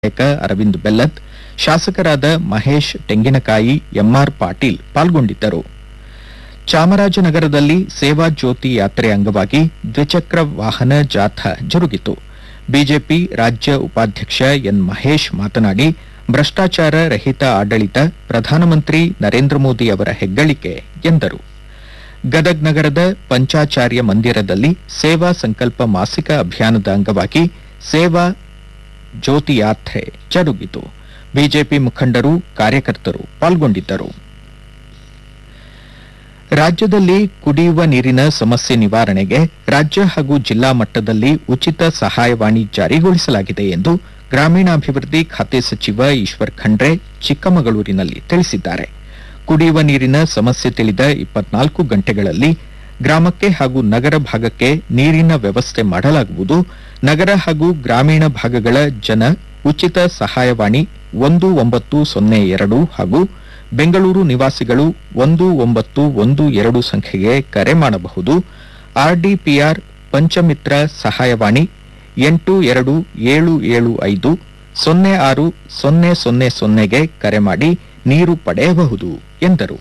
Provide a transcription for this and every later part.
ನಾಯಕ ಅರವಿಂದ್ ಬೆಲ್ಲದ್ ಶಾಸಕರಾದ ಮಹೇಶ್ ತೆಂಗಿನಕಾಯಿ ಎಂಆರ್ ಪಾಟೀಲ್ ಪಾಲ್ಗೊಂಡಿದ್ದರು ಚಾಮರಾಜನಗರದಲ್ಲಿ ಸೇವಾ ಜ್ಯೋತಿ ಯಾತ್ರೆ ಅಂಗವಾಗಿ ದ್ವಿಚಕ್ರ ವಾಹನ ಜಾಥಾ ಜರುಗಿತು ಬಿಜೆಪಿ ರಾಜ್ಯ ಉಪಾಧ್ಯಕ್ಷ ಎನ್ ಮಹೇಶ್ ಮಾತನಾಡಿ ಭ್ರಷ್ಟಾಚಾರ ರಹಿತ ಆಡಳಿತ ಪ್ರಧಾನಮಂತ್ರಿ ನರೇಂದ್ರ ಮೋದಿ ಅವರ ಹೆಗ್ಗಳಿಕೆ ಎಂದರು ಗದಗ್ ನಗರದ ಪಂಚಾಚಾರ್ಯ ಮಂದಿರದಲ್ಲಿ ಸೇವಾ ಸಂಕಲ್ಪ ಮಾಸಿಕ ಅಭಿಯಾನದ ಅಂಗವಾಗಿ ಸೇವಾ ಜ್ಯೋತಿ ಯಾತ್ರೆ ಜರುಗಿತು ಬಿಜೆಪಿ ಮುಖಂಡರು ಕಾರ್ಯಕರ್ತರು ಪಾಲ್ಗೊಂಡಿದ್ದರು ರಾಜ್ಯದಲ್ಲಿ ಕುಡಿಯುವ ನೀರಿನ ಸಮಸ್ಯೆ ನಿವಾರಣೆಗೆ ರಾಜ್ಯ ಹಾಗೂ ಜಿಲ್ಲಾ ಮಟ್ಟದಲ್ಲಿ ಉಚಿತ ಸಹಾಯವಾಣಿ ಜಾರಿಗೊಳಿಸಲಾಗಿದೆ ಎಂದು ಗ್ರಾಮೀಣಾಭಿವೃದ್ಧಿ ಖಾತೆ ಸಚಿವ ಈಶ್ವರ್ ಖಂಡ್ರೆ ಚಿಕ್ಕಮಗಳೂರಿನಲ್ಲಿ ತಿಳಿಸಿದ್ದಾರೆ ಕುಡಿಯುವ ನೀರಿನ ಸಮಸ್ಯೆ ತಿಳಿದ ಇಪ್ಪತ್ನಾಲ್ಕು ಗಂಟೆಗಳಲ್ಲಿ ಗ್ರಾಮಕ್ಕೆ ಹಾಗೂ ನಗರ ಭಾಗಕ್ಕೆ ನೀರಿನ ವ್ಯವಸ್ಥೆ ಮಾಡಲಾಗುವುದು ನಗರ ಹಾಗೂ ಗ್ರಾಮೀಣ ಭಾಗಗಳ ಜನ ಉಚಿತ ಸಹಾಯವಾಣಿ ಒಂದು ಒಂಬತ್ತು ಸೊನ್ನೆ ಎರಡು ಹಾಗೂ ಬೆಂಗಳೂರು ನಿವಾಸಿಗಳು ಒಂದು ಒಂಬತ್ತು ಒಂದು ಎರಡು ಸಂಖ್ಯೆಗೆ ಕರೆ ಮಾಡಬಹುದು ಆರ್ಡಿಪಿಆರ್ ಪಂಚಮಿತ್ರ ಸಹಾಯವಾಣಿ ಎಂಟು ಎರಡು ಏಳು ಏಳು ಐದು ಸೊನ್ನೆ ಆರು ಸೊನ್ನೆ ಸೊನ್ನೆ ಸೊನ್ನೆಗೆ ಕರೆ ಮಾಡಿ ನೀರು ಪಡೆಯಬಹುದು ಎಂದರು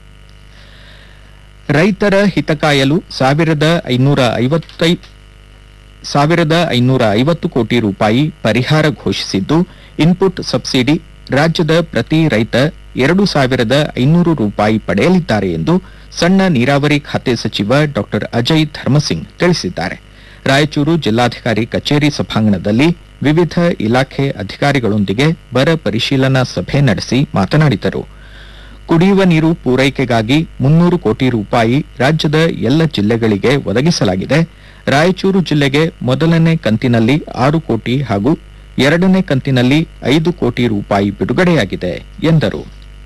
ರೈತರ ಹಿತ ಕಾಯಲು ಸಾವಿರದ ಐನೂರ ಐವತ್ತೈ ಸಾವಿರದ ಐನೂರ ಐವತ್ತು ಕೋಟಿ ರೂಪಾಯಿ ಪರಿಹಾರ ಘೋಷಿಸಿದ್ದು ಇನ್ಪುಟ್ ಸಬ್ಸಿಡಿ ರಾಜ್ಯದ ಪ್ರತಿ ರೈತ ಎರಡು ಸಾವಿರದ ಐನೂರು ರೂಪಾಯಿ ಪಡೆಯಲಿದ್ದಾರೆ ಎಂದು ಸಣ್ಣ ನೀರಾವರಿ ಖಾತೆ ಸಚಿವ ಡಾ ಅಜಯ್ ಧರ್ಮಸಿಂಗ್ ತಿಳಿಸಿದ್ದಾರೆ ರಾಯಚೂರು ಜಿಲ್ಲಾಧಿಕಾರಿ ಕಚೇರಿ ಸಭಾಂಗಣದಲ್ಲಿ ವಿವಿಧ ಇಲಾಖೆ ಅಧಿಕಾರಿಗಳೊಂದಿಗೆ ಬರ ಪರಿಶೀಲನಾ ಸಭೆ ನಡೆಸಿ ಮಾತನಾಡಿದರು ಕುಡಿಯುವ ನೀರು ಪೂರೈಕೆಗಾಗಿ ಮುನ್ನೂರು ಕೋಟಿ ರೂಪಾಯಿ ರಾಜ್ಯದ ಎಲ್ಲ ಜಿಲ್ಲೆಗಳಿಗೆ ಒದಗಿಸಲಾಗಿದೆ ರಾಯಚೂರು ಜಿಲ್ಲೆಗೆ ಮೊದಲನೇ ಕಂತಿನಲ್ಲಿ ಆರು ಕೋಟಿ ಹಾಗೂ ಎರಡನೇ ಕಂತಿನಲ್ಲಿ ಐದು ಕೋಟಿ ರೂಪಾಯಿ ಬಿಡುಗಡೆಯಾಗಿದೆ ಎಂದರು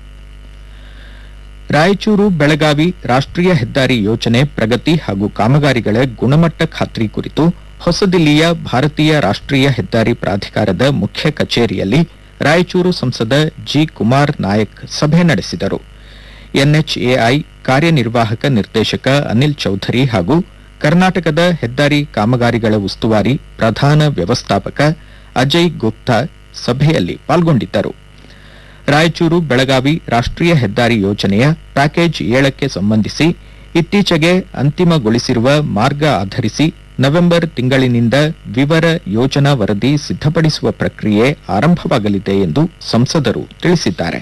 ರಾಯಚೂರು ಬೆಳಗಾವಿ ರಾಷ್ಟ್ರೀಯ ಹೆದ್ದಾರಿ ಯೋಜನೆ ಪ್ರಗತಿ ಹಾಗೂ ಕಾಮಗಾರಿಗಳ ಗುಣಮಟ್ಟ ಖಾತ್ರಿ ಕುರಿತು ಹೊಸದಿಲ್ಲಿಯ ಭಾರತೀಯ ರಾಷ್ಟ್ರೀಯ ಹೆದ್ದಾರಿ ಪ್ರಾಧಿಕಾರದ ಮುಖ್ಯ ಕಚೇರಿಯಲ್ಲಿ ರಾಯಚೂರು ಸಂಸದ ಜಿ ಕುಮಾರ್ ನಾಯಕ್ ಸಭೆ ನಡೆಸಿದರು ಎನ್ಎಚ್ಎಐ ಕಾರ್ಯನಿರ್ವಾಹಕ ನಿರ್ದೇಶಕ ಅನಿಲ್ ಚೌಧರಿ ಹಾಗೂ ಕರ್ನಾಟಕದ ಹೆದ್ದಾರಿ ಕಾಮಗಾರಿಗಳ ಉಸ್ತುವಾರಿ ಪ್ರಧಾನ ವ್ಯವಸ್ಥಾಪಕ ಅಜಯ್ ಗುಪ್ತಾ ಸಭೆಯಲ್ಲಿ ಪಾಲ್ಗೊಂಡಿದ್ದರು ರಾಯಚೂರು ಬೆಳಗಾವಿ ರಾಷ್ಟ್ರೀಯ ಹೆದ್ದಾರಿ ಯೋಜನೆಯ ಪ್ಯಾಕೇಜ್ ಏಳಕ್ಕೆ ಸಂಬಂಧಿಸಿ ಇತ್ತೀಚೆಗೆ ಅಂತಿಮಗೊಳಿಸಿರುವ ಮಾರ್ಗ ಆಧರಿಸಿ ನವೆಂಬರ್ ತಿಂಗಳಿನಿಂದ ವಿವರ ಯೋಜನಾ ವರದಿ ಸಿದ್ಧಪಡಿಸುವ ಪ್ರಕ್ರಿಯೆ ಆರಂಭವಾಗಲಿದೆ ಎಂದು ಸಂಸದರು ತಿಳಿಸಿದ್ದಾರೆ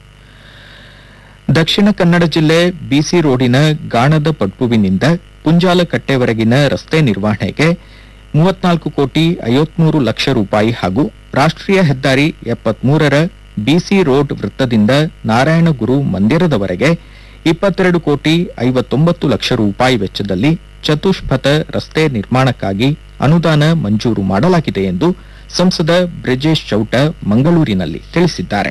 ದಕ್ಷಿಣ ಕನ್ನಡ ಜಿಲ್ಲೆ ಬಿಸಿ ರೋಡಿನ ಗಾಣದ ಪಡ್ಪುವಿನಿಂದ ಪುಂಜಾಲಕಟ್ಟೆವರೆಗಿನ ರಸ್ತೆ ನಿರ್ವಹಣೆಗೆ ಮೂವತ್ನಾಲ್ಕು ಕೋಟಿ ಐವತ್ಮೂರು ಲಕ್ಷ ರೂಪಾಯಿ ಹಾಗೂ ರಾಷ್ಟ್ರೀಯ ಹೆದ್ದಾರಿ ಎಪ್ಪತ್ಮೂರರ ಬಿಸಿ ರೋಡ್ ವೃತ್ತದಿಂದ ನಾರಾಯಣಗುರು ಮಂದಿರದವರೆಗೆ ಇಪ್ಪತ್ತೆರಡು ಕೋಟಿ ಐವತ್ತೊಂಬತ್ತು ಲಕ್ಷ ರೂಪಾಯಿ ವೆಚ್ಚದಲ್ಲಿ ಚತುಷ್ಪಥ ರಸ್ತೆ ನಿರ್ಮಾಣಕ್ಕಾಗಿ ಅನುದಾನ ಮಂಜೂರು ಮಾಡಲಾಗಿದೆ ಎಂದು ಸಂಸದ ಬ್ರಿಜೇಶ್ ಚೌಟ ಮಂಗಳೂರಿನಲ್ಲಿ ತಿಳಿಸಿದ್ದಾರೆ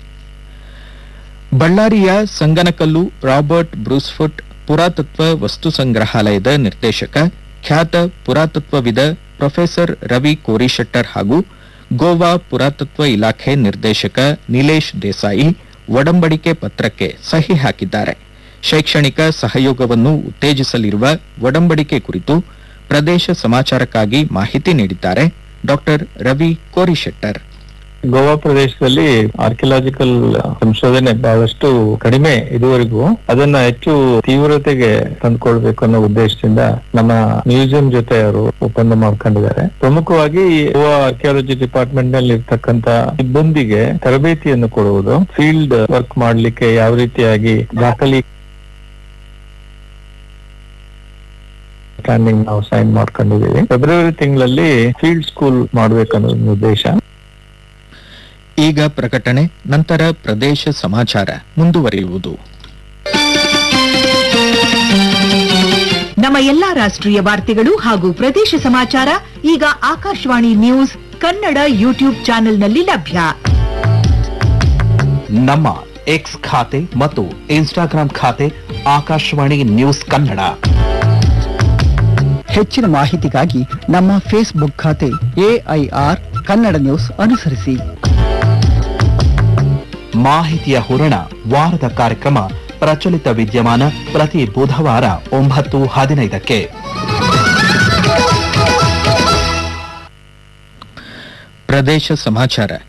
ಬಳ್ಳಾರಿಯ ಸಂಗನಕಲ್ಲು ರಾಬರ್ಟ್ ಬ್ರೂಸ್ಫುಟ್ ಪುರಾತತ್ವ ವಸ್ತು ಸಂಗ್ರಹಾಲಯದ ನಿರ್ದೇಶಕ ಖ್ಯಾತ ಪುರಾತತ್ವವಿದ ಪ್ರೊಫೆಸರ್ ರವಿ ಕೋರಿಶೆಟ್ಟರ್ ಹಾಗೂ ಗೋವಾ ಪುರಾತತ್ವ ಇಲಾಖೆ ನಿರ್ದೇಶಕ ನಿಲೇಶ್ ದೇಸಾಯಿ ಒಡಂಬಡಿಕೆ ಪತ್ರಕ್ಕೆ ಸಹಿ ಹಾಕಿದ್ದಾರೆ ಶೈಕ್ಷಣಿಕ ಸಹಯೋಗವನ್ನು ಉತ್ತೇಜಿಸಲಿರುವ ಒಡಂಬಡಿಕೆ ಕುರಿತು ಪ್ರದೇಶ ಸಮಾಚಾರಕ್ಕಾಗಿ ಮಾಹಿತಿ ನೀಡಿದ್ದಾರೆ ಡಾಕ್ಟರ್ ರವಿ ಕೋರಿಶೆಟ್ಟರ್ ಗೋವಾ ಪ್ರದೇಶದಲ್ಲಿ ಆರ್ಕಿಯಲಾಜಿಕಲ್ ಸಂಶೋಧನೆ ಬಹಳಷ್ಟು ಕಡಿಮೆ ಇದುವರೆಗೂ ಅದನ್ನ ಹೆಚ್ಚು ತೀವ್ರತೆಗೆ ತಂದ್ಕೊಳ್ಬೇಕು ಅನ್ನೋ ಉದ್ದೇಶದಿಂದ ನಮ್ಮ ಮ್ಯೂಸಿಯಂ ಜೊತೆ ಅವರು ಒಪ್ಪಂದ ಮಾಡ್ಕೊಂಡಿದ್ದಾರೆ ಪ್ರಮುಖವಾಗಿ ಈ ಗೋವಾ ಆರ್ಕಿಯಾಲಜಿ ಡಿಪಾರ್ಟ್ಮೆಂಟ್ ನಲ್ಲಿ ಇರ್ತಕ್ಕಂತ ಸಿಬ್ಬಂದಿಗೆ ತರಬೇತಿಯನ್ನು ಕೊಡುವುದು ಫೀಲ್ಡ್ ವರ್ಕ್ ಮಾಡ್ಲಿಕ್ಕೆ ಯಾವ ರೀತಿಯಾಗಿ ದಾಖಲಿ ಪ್ಲಾನಿಂಗ್ ನಾವು ಸೈನ್ ಮಾಡ್ಕೊಂಡಿದೀವಿ ಫೆಬ್ರವರಿ ತಿಂಗಳಲ್ಲಿ ಫೀಲ್ಡ್ ಸ್ಕೂಲ್ ಮಾಡ್ಬೇಕನ್ನೋ ಉದ್ದೇಶ ಈಗ ಪ್ರಕಟಣೆ ನಂತರ ಪ್ರದೇಶ ಸಮಾಚಾರ ಮುಂದುವರಿಯುವುದು ನಮ್ಮ ಎಲ್ಲಾ ರಾಷ್ಟ್ರೀಯ ವಾರ್ತೆಗಳು ಹಾಗೂ ಪ್ರದೇಶ ಸಮಾಚಾರ ಈಗ ಆಕಾಶವಾಣಿ ನ್ಯೂಸ್ ಕನ್ನಡ ಯೂಟ್ಯೂಬ್ ಚಾನೆಲ್ನಲ್ಲಿ ಲಭ್ಯ ನಮ್ಮ ಎಕ್ಸ್ ಖಾತೆ ಮತ್ತು ಇನ್ಸ್ಟಾಗ್ರಾಂ ಖಾತೆ ಆಕಾಶವಾಣಿ ನ್ಯೂಸ್ ಕನ್ನಡ ಹೆಚ್ಚಿನ ಮಾಹಿತಿಗಾಗಿ ನಮ್ಮ ಫೇಸ್ಬುಕ್ ಖಾತೆ ಎಐಆರ್ ಕನ್ನಡ ನ್ಯೂಸ್ ಅನುಸರಿಸಿ ಮಾಹಿತಿಯ ಹೂರಣ ವಾರದ ಕಾರ್ಯಕ್ರಮ ಪ್ರಚಲಿತ ವಿದ್ಯಮಾನ ಪ್ರತಿ ಬುಧವಾರ ಒಂಬತ್ತು ಹದಿನೈದಕ್ಕೆ ಪ್ರದೇಶ ಸಮಾಚಾರ